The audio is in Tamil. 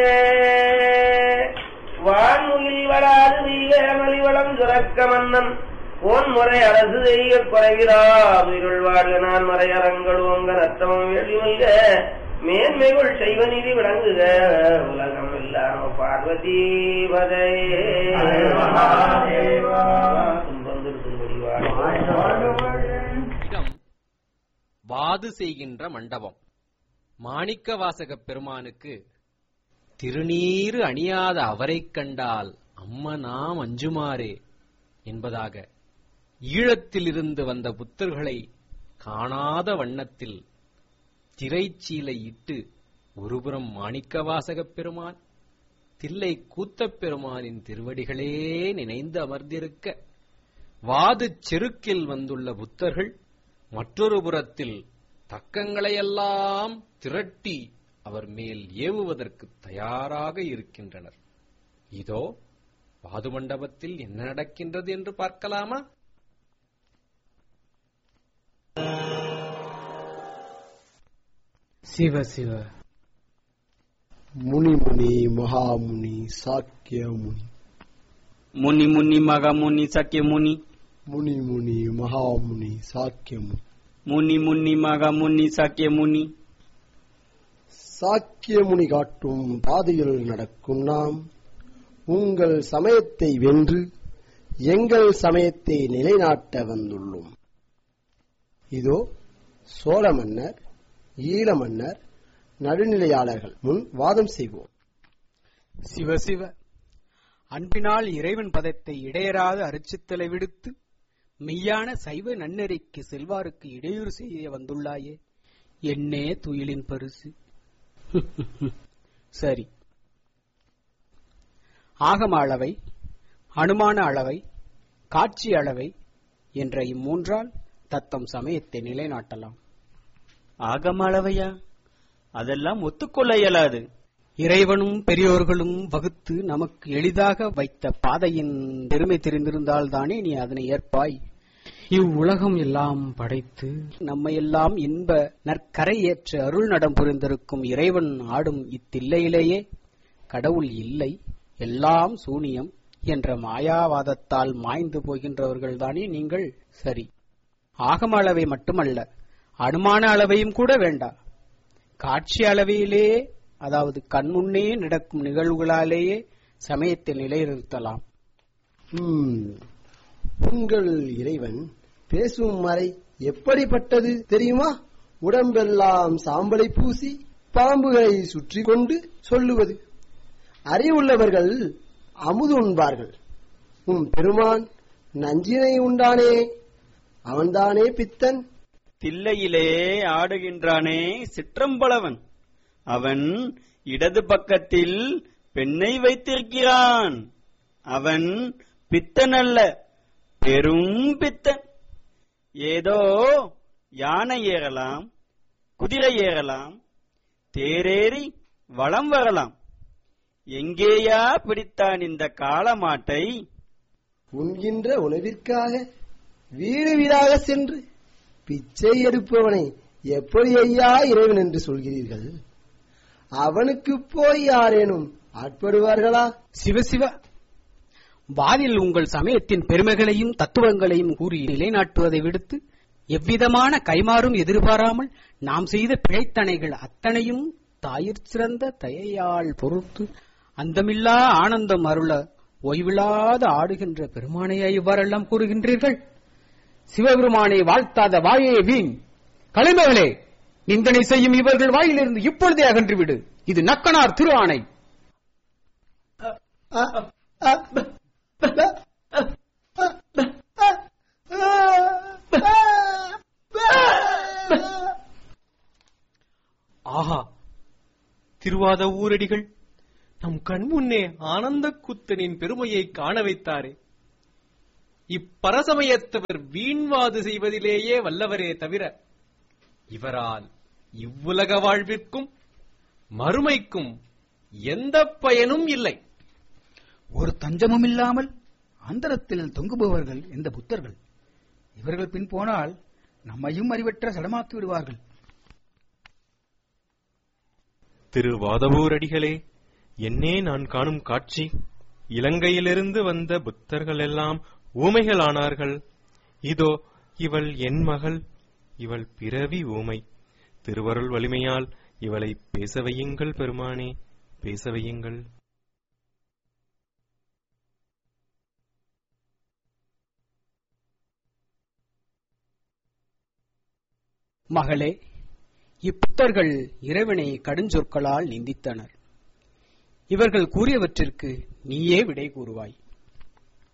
வான்முகில் வராது வீக மலிவளம் சுரக்க மன்னன் போன்முறை அரசு செய்ய குறைவிலா உயிருள் வாழ்க நான் மறையறங்கள் ஓங்க ரத்தமும் வெளிமல்க மேன்மைகள் செய்வ நீதி விளங்குக உலகம் இல்லாம பார்வதி பதையே துன்பம் திருத்தும்படி வாழ்க இடம் வாது செய்கின்ற மண்டபம் மாணிக்க வாசகப் பெருமானுக்கு திருநீறு அணியாத அவரைக் கண்டால் அம்மனாம் அஞ்சுமாறே என்பதாக ஈழத்திலிருந்து வந்த புத்தர்களை காணாத வண்ணத்தில் திரைச்சீலை இட்டு ஒருபுறம் மாணிக்க வாசகப் பெருமான் தில்லை கூத்தப் பெருமானின் திருவடிகளே நினைந்து அமர்ந்திருக்க வாது செருக்கில் வந்துள்ள புத்தர்கள் மற்றொரு புறத்தில் தக்கங்களையெல்லாம் திரட்டி அவர் மேல் ஏவுவதற்கு தயாராக இருக்கின்றனர் இதோ வாது மண்டபத்தில் என்ன நடக்கின்றது என்று பார்க்கலாமா சிவ சிவ முனி முனி மகாமுனி சாக்கிய முனி முனி முனி மகமுனி சக்கியமுனி முனி முனி மகாமுனி சாக்கிய முனி முனி முனி மகமுனி சக்கியமுனி சாக்கிய முனி காட்டும் பாதையில் நடக்கும் நாம் உங்கள் சமயத்தை வென்று எங்கள் சமயத்தை நிலைநாட்ட வந்துள்ளோம் இதோ சோழ மன்னர் ஈழ மன்னர் நடுநிலையாளர்கள் முன் வாதம் செய்வோம் சிவ சிவ அன்பினால் இறைவன் பதத்தை இடையராத அரிச்சித்தலை விடுத்து மெய்யான சைவ நன்னெறிக்கு செல்வாருக்கு இடையூறு செய்ய வந்துள்ளாயே என்னே துயிலின் பரிசு சரி ஆகம அளவை அனுமான அளவை காட்சி அளவை என்ற இம்மூன்றால் தத்தம் சமயத்தை நிலைநாட்டலாம் ஆகம அளவையா அதெல்லாம் ஒத்துக்கொள்ள இயலாது இறைவனும் பெரியோர்களும் வகுத்து நமக்கு எளிதாக வைத்த பாதையின் பெருமை தெரிந்திருந்தால் தானே நீ அதனை ஏற்பாய் இவ்வுலகம் எல்லாம் படைத்து நம்மையெல்லாம் இன்ப நற்கரை ஏற்ற அருள் நடம் புரிந்திருக்கும் இறைவன் ஆடும் இத்தில்லையிலேயே கடவுள் இல்லை எல்லாம் சூனியம் என்ற மாயாவாதத்தால் மாய்ந்து போகின்றவர்கள்தானே நீங்கள் சரி ஆகம அளவை மட்டுமல்ல அனுமான அளவையும் கூட வேண்டா காட்சி அளவையிலே அதாவது கண்முன்னே நடக்கும் நிகழ்வுகளாலேயே சமயத்தை நிலைநிறுத்தலாம் ம், உங்கள் இறைவன் பேசும் மறை எப்படிப்பட்டது தெரியுமா உடம்பெல்லாம் சாம்பலை பூசி பாம்புகளை சுற்றி கொண்டு சொல்லுவது அறிவுள்ளவர்கள் அமுது உண்பார்கள் உம் பெருமான் நஞ்சினை உண்டானே அவன்தானே பித்தன் தில்லையிலே ஆடுகின்றானே சிற்றம்பலவன் அவன் இடது பக்கத்தில் பெண்ணை வைத்திருக்கிறான் அவன் பித்தன் அல்ல பெரும் பித்தன் ஏதோ யானை ஏறலாம் குதிரை ஏறலாம் தேரேறி வலம் வரலாம் எங்கேயா பிடித்தான் இந்த காளமாட்டை உண்கின்ற உணவிற்காக வீடு வீடாக சென்று பிச்சை எடுப்பவனை எப்படி ஐயா இறைவன் என்று சொல்கிறீர்கள் அவனுக்கு போய் யாரேனும் ஆட்படுவார்களா சிவசிவ வானில் உங்கள் சமயத்தின் பெருமைகளையும் தத்துவங்களையும் கூறி நிலைநாட்டுவதை விடுத்து எவ்விதமான கைமாறும் எதிர்பாராமல் நாம் செய்த பிழைத்தனைகள் அத்தனையும் தாயிற் சிறந்த தயையால் பொறுத்து அந்தமில்லா ஆனந்தம் அருள ஓய்வில்லாத ஆடுகின்ற பெருமானையா இவ்வாறெல்லாம் கூறுகின்றீர்கள் சிவபெருமானை வாழ்த்தாத வாயே வீண் கலைமகளே நிந்தனை செய்யும் இவர்கள் வாயிலிருந்து இப்பொழுதே அகன்றுவிடு இது நக்கனார் திரு ஆணை ஆஹா திருவாத ஊரடிகள் நம் கண்முன்னே ஆனந்த கூத்தனின் பெருமையை காண வைத்தாரே இப்பரசமயத்தவர் வீண்வாது செய்வதிலேயே வல்லவரே தவிர இவரால் இவ்வுலக வாழ்விற்கும் மறுமைக்கும் எந்த பயனும் இல்லை ஒரு தஞ்சமும் இல்லாமல் அந்தரத்தில் தொங்குபவர்கள் இந்த புத்தர்கள் இவர்கள் பின் போனால் நம்மையும் அறிவற்ற சடமாக்கி விடுவார்கள் திரு வாதவூரடிகளே என்னே நான் காணும் காட்சி இலங்கையிலிருந்து வந்த புத்தர்கள் எல்லாம் ஊமைகளானார்கள் இதோ இவள் என் மகள் இவள் பிறவி ஊமை திருவருள் வலிமையால் இவளை பேச வையுங்கள் பெருமானே பேச வையுங்கள் மகளே இப்புத்தர்கள் இறைவனை கடுஞ்சொற்களால் நிந்தித்தனர் இவர்கள் கூறியவற்றிற்கு நீயே விடை கூறுவாய்